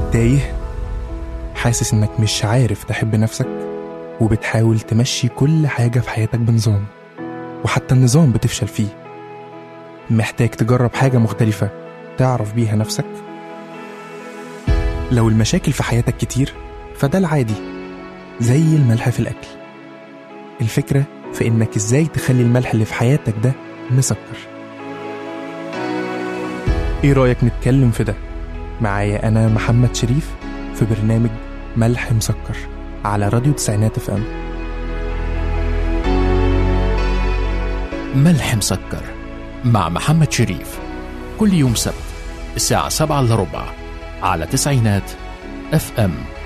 تايه حاسس انك مش عارف تحب نفسك وبتحاول تمشي كل حاجة في حياتك بنظام وحتى النظام بتفشل فيه محتاج تجرب حاجة مختلفة تعرف بيها نفسك لو المشاكل في حياتك كتير فده العادي زي الملح في الأكل الفكرة في إنك إزاي تخلي الملح اللي في حياتك ده مسكر إيه رأيك نتكلم في ده معايا أنا محمد شريف في برنامج ملح مسكر على راديو تسعينات اف ام ملح مسكر مع محمد شريف كل يوم سبت الساعة سبعة إلا ربع على تسعينات اف ام